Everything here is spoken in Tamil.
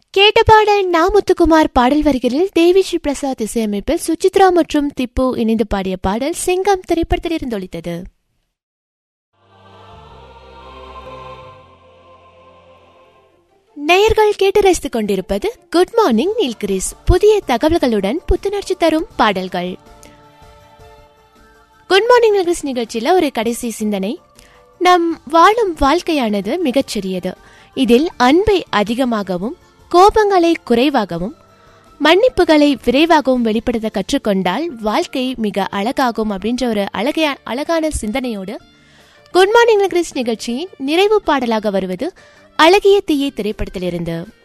கேட்ட பாடல் நா முத்துக்குமார் பாடல் வரிகளில் தேவி ஸ்ரீ பிரசாத் இசையமைப்பில் சுசித்ரா மற்றும் திப்பு இணைந்து பாடிய பாடல் சிங்கம் திரைப்படத்தில் இருந்தொழித்தது நேயர்கள் கேட்டு ரசித்துக் கொண்டிருப்பது குட் மார்னிங் நீல்கிரிஸ் புதிய தகவல்களுடன் புத்துணர்ச்சி தரும் பாடல்கள் குட் மார்னிங் நீல்கிரிஸ் நிகழ்ச்சியில ஒரு கடைசி சிந்தனை நம் வாழும் வாழ்க்கையானது மிகச்சிறியது இதில் அன்பை அதிகமாகவும் கோபங்களை குறைவாகவும் மன்னிப்புகளை விரைவாகவும் வெளிப்படுத்த கற்றுக்கொண்டால் வாழ்க்கை மிக அழகாகும் அப்படின்ற ஒரு அழகைய அழகான சிந்தனையோடு குட் மார்னிங் நகரிஸ் நிகழ்ச்சியின் நிறைவு பாடலாக வருவது அழகிய தீயை திரைப்படத்திலிருந்து